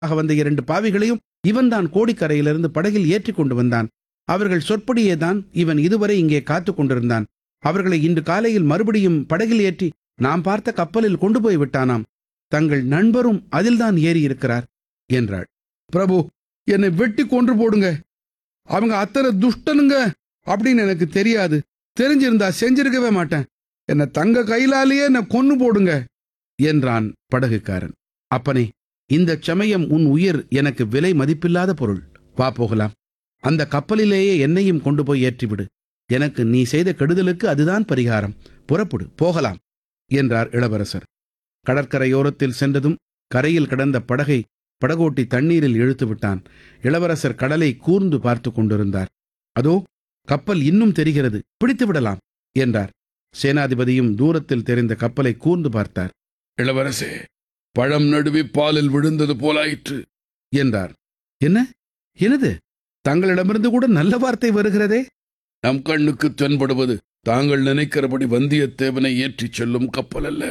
ஆக வந்த இரண்டு பாவிகளையும் இவன்தான் கோடிக்கரையிலிருந்து படகில் ஏற்றிக் கொண்டு வந்தான் அவர்கள் சொற்படியே தான் இவன் இதுவரை இங்கே காத்துக் கொண்டிருந்தான் அவர்களை இன்று காலையில் மறுபடியும் படகில் ஏற்றி நாம் பார்த்த கப்பலில் கொண்டு போய் விட்டானாம் தங்கள் நண்பரும் அதில்தான் ஏறி இருக்கிறார் என்றாள் பிரபு என்னை வெட்டி கொன்று போடுங்க அவங்க அத்தனை துஷ்டனுங்க அப்படின்னு எனக்கு தெரியாது தெரிஞ்சிருந்தா செஞ்சிருக்கவே மாட்டேன் என்னை தங்க கையிலாலேயே என்னை கொன்னு போடுங்க என்றான் படகுக்காரன் அப்பனே இந்த சமயம் உன் உயிர் எனக்கு விலை மதிப்பில்லாத பொருள் வா போகலாம் அந்த கப்பலிலேயே என்னையும் கொண்டு போய் ஏற்றிவிடு எனக்கு நீ செய்த கெடுதலுக்கு அதுதான் பரிகாரம் புறப்படு போகலாம் என்றார் இளவரசர் கடற்கரையோரத்தில் சென்றதும் கரையில் கிடந்த படகை படகோட்டி தண்ணீரில் இழுத்து விட்டான் இளவரசர் கடலை கூர்ந்து பார்த்து கொண்டிருந்தார் அதோ கப்பல் இன்னும் தெரிகிறது பிடித்து விடலாம் என்றார் சேனாதிபதியும் தூரத்தில் தெரிந்த கப்பலை கூர்ந்து பார்த்தார் இளவரசே பழம் நடுவி பாலில் விழுந்தது போலாயிற்று என்றார் என்ன எனது தங்களிடமிருந்து கூட நல்ல வார்த்தை வருகிறதே நம் கண்ணுக்கு தென்படுவது தாங்கள் நினைக்கிறபடி வந்தியத்தேவனை ஏற்றிச் செல்லும் கப்பல் அல்ல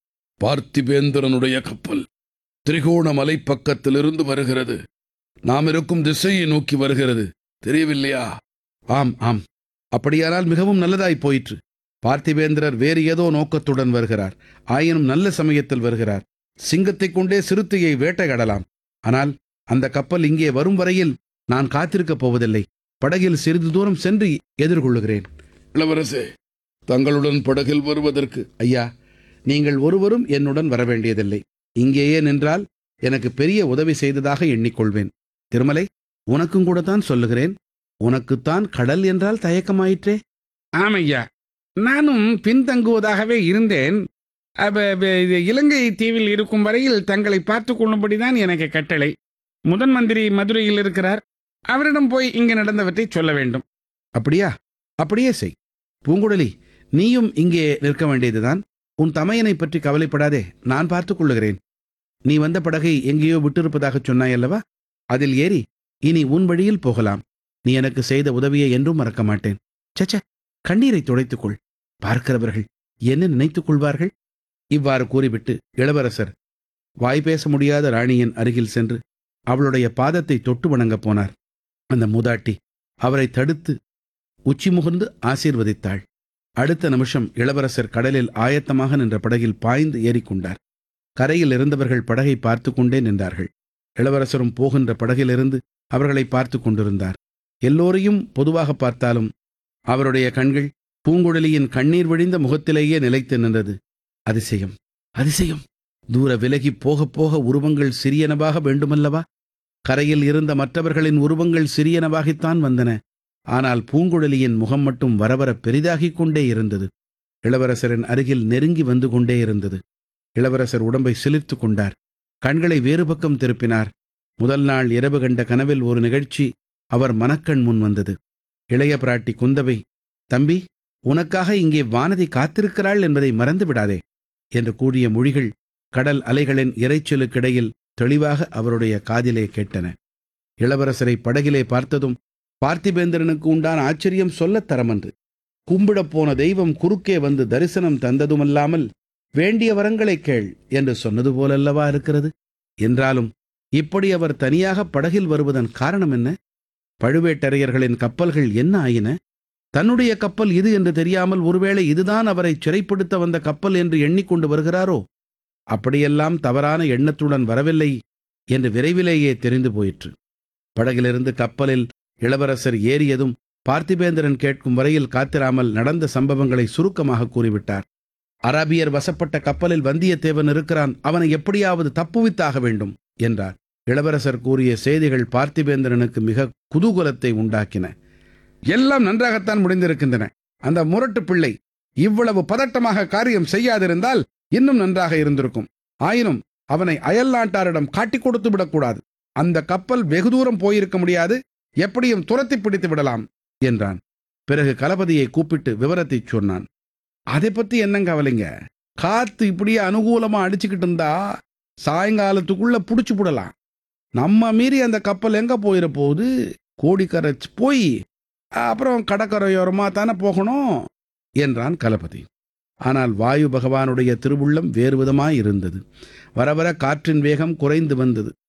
பார்த்திபேந்திரனுடைய கப்பல் திரிகோணமலை பக்கத்திலிருந்து வருகிறது நாம் இருக்கும் திசையை நோக்கி வருகிறது தெரியவில்லையா ஆம் ஆம் அப்படியானால் மிகவும் நல்லதாய் போயிற்று பார்த்திபேந்திரர் வேறு ஏதோ நோக்கத்துடன் வருகிறார் ஆயினும் நல்ல சமயத்தில் வருகிறார் சிங்கத்தைக் கொண்டே சிறுத்தையை வேட்டையாடலாம் ஆனால் அந்த கப்பல் இங்கே வரும் வரையில் நான் காத்திருக்கப் போவதில்லை படகில் சிறிது தூரம் சென்று எதிர்கொள்ளுகிறேன் இளவரசே தங்களுடன் படகில் வருவதற்கு ஐயா நீங்கள் ஒருவரும் என்னுடன் வர வேண்டியதில்லை இங்கேயே நின்றால் எனக்கு பெரிய உதவி செய்ததாக எண்ணிக்கொள்வேன் திருமலை உனக்கும் கூட தான் சொல்லுகிறேன் உனக்குத்தான் கடல் என்றால் தயக்கமாயிற்றே ஆமையா நானும் பின்தங்குவதாகவே இருந்தேன் அப்ப, அப்ப, இது இலங்கை தீவில் இருக்கும் வரையில் தங்களை பார்த்து கொள்ளும்படிதான் எனக்கு கட்டளை முதன் மந்திரி மதுரையில் இருக்கிறார் அவரிடம் போய் இங்கு நடந்தவற்றை சொல்ல வேண்டும் அப்படியா அப்படியே செய் பூங்குழலி நீயும் இங்கே நிற்க வேண்டியதுதான் உன் தமையனை பற்றி கவலைப்படாதே நான் பார்த்துக் கொள்ளுகிறேன் நீ வந்த படகை எங்கேயோ விட்டிருப்பதாகச் சொன்னாய் அல்லவா அதில் ஏறி இனி உன் வழியில் போகலாம் நீ எனக்கு செய்த உதவியை என்றும் மறக்க மாட்டேன் சச்ச கண்ணீரை துடைத்துக்கொள் பார்க்கிறவர்கள் என்ன நினைத்துக் கொள்வார்கள் இவ்வாறு கூறிவிட்டு இளவரசர் வாய் பேச முடியாத ராணியின் அருகில் சென்று அவளுடைய பாதத்தை தொட்டு வணங்கப் போனார் அந்த மூதாட்டி அவரை தடுத்து உச்சி முகர்ந்து ஆசீர்வதித்தாள் அடுத்த நிமிஷம் இளவரசர் கடலில் ஆயத்தமாக நின்ற படகில் பாய்ந்து ஏறிக்கொண்டார் கரையில் இருந்தவர்கள் படகை பார்த்து கொண்டே நின்றார்கள் இளவரசரும் போகின்ற படகிலிருந்து அவர்களை பார்த்து கொண்டிருந்தார் எல்லோரையும் பொதுவாக பார்த்தாலும் அவருடைய கண்கள் பூங்குழலியின் கண்ணீர் வழிந்த முகத்திலேயே நிலைத்து நின்றது அதிசயம் அதிசயம் தூர விலகிப் போகப் போக உருவங்கள் சிறியனவாக வேண்டுமல்லவா கரையில் இருந்த மற்றவர்களின் உருவங்கள் சிறியனவாகித்தான் வந்தன ஆனால் பூங்குழலியின் முகம் மட்டும் வரவர பெரிதாகிக் கொண்டே இருந்தது இளவரசரின் அருகில் நெருங்கி வந்து கொண்டே இருந்தது இளவரசர் உடம்பை சிலிர்த்து கொண்டார் கண்களை வேறு பக்கம் திருப்பினார் முதல் நாள் இரவு கண்ட கனவில் ஒரு நிகழ்ச்சி அவர் மனக்கண் முன் வந்தது இளைய பிராட்டி குந்தவை தம்பி உனக்காக இங்கே வானதி காத்திருக்கிறாள் என்பதை மறந்து விடாதே என்று கூறிய மொழிகள் கடல் அலைகளின் இரைச்சலுக்கிடையில் தெளிவாக அவருடைய காதிலே கேட்டன இளவரசரை படகிலே பார்த்ததும் பார்த்திபேந்திரனுக்கு உண்டான ஆச்சரியம் சொல்லத் தரமன்று கும்பிடப் போன தெய்வம் குறுக்கே வந்து தரிசனம் தந்ததுமல்லாமல் வேண்டிய வரங்களை கேள் என்று சொன்னது போலல்லவா இருக்கிறது என்றாலும் இப்படி அவர் தனியாக படகில் வருவதன் காரணம் என்ன பழுவேட்டரையர்களின் கப்பல்கள் என்ன ஆயின தன்னுடைய கப்பல் இது என்று தெரியாமல் ஒருவேளை இதுதான் அவரை சிறைப்படுத்த வந்த கப்பல் என்று எண்ணிக்கொண்டு வருகிறாரோ அப்படியெல்லாம் தவறான எண்ணத்துடன் வரவில்லை என்று விரைவிலேயே தெரிந்து போயிற்று படகிலிருந்து கப்பலில் இளவரசர் ஏறியதும் பார்த்திபேந்திரன் கேட்கும் வரையில் காத்திராமல் நடந்த சம்பவங்களை சுருக்கமாக கூறிவிட்டார் அரபியர் வசப்பட்ட கப்பலில் வந்தியத்தேவன் இருக்கிறான் அவனை எப்படியாவது தப்புவித்தாக வேண்டும் என்றார் இளவரசர் கூறிய செய்திகள் பார்த்திபேந்திரனுக்கு மிக குதூகலத்தை உண்டாக்கின எல்லாம் நன்றாகத்தான் முடிந்திருக்கின்றன அந்த முரட்டு பிள்ளை இவ்வளவு பதட்டமாக காரியம் செய்யாதிருந்தால் இன்னும் நன்றாக இருந்திருக்கும் ஆயினும் அவனை அயல் நாட்டாரிடம் காட்டிக் கொடுத்து விடக்கூடாது அந்த கப்பல் வெகு தூரம் போயிருக்க முடியாது எப்படியும் துரத்தி பிடித்து விடலாம் என்றான் பிறகு கலபதியை கூப்பிட்டு விவரத்தை சொன்னான் அதை பத்தி என்னங்க கவலைங்க காத்து இப்படியே அனுகூலமா அடிச்சுக்கிட்டு இருந்தா சாயங்காலத்துக்குள்ள புடிச்சு விடலாம் நம்ம மீறி அந்த கப்பல் எங்க போயிட போகுது கோடிக்கரை போய் அப்புறம் கடற்கரையோரமா தானே போகணும் என்றான் கலபதி ஆனால் வாயு பகவானுடைய திருவுள்ளம் வேறு விதமாய் இருந்தது வர வர காற்றின் வேகம் குறைந்து வந்தது